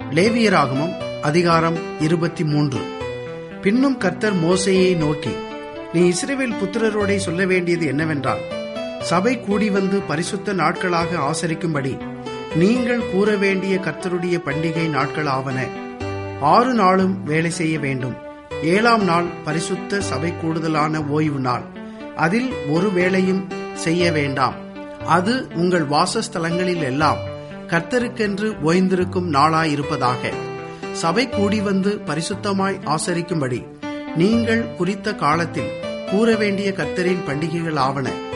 லேவியராகமம் அதிகாரம் இருபத்தி மூன்று பின்னும் கர்த்தர் மோசேயை நோக்கி நீ இஸ்ரேவேல் புத்திரரோடே சொல்ல வேண்டியது என்னவென்றால் சபை கூடி வந்து பரிசுத்த நாட்களாக ஆசரிக்கும்படி நீங்கள் கூற வேண்டிய கர்த்தருடைய பண்டிகை நாட்கள் ஆவன ஆறு நாளும் வேலை செய்ய வேண்டும் ஏழாம் நாள் பரிசுத்த சபை கூடுதலான ஓய்வு நாள் அதில் ஒரு வேளையும் செய்ய வேண்டாம் அது உங்கள் வாசஸ்தலங்களில் எல்லாம் கர்த்தருக்கென்று ஓய்ந்திருக்கும் நாளாயிருப்பதாக சபை கூடி வந்து பரிசுத்தமாய் ஆசரிக்கும்படி நீங்கள் குறித்த காலத்தில் கூற வேண்டிய கர்த்தரின் பண்டிகைகள் ஆவன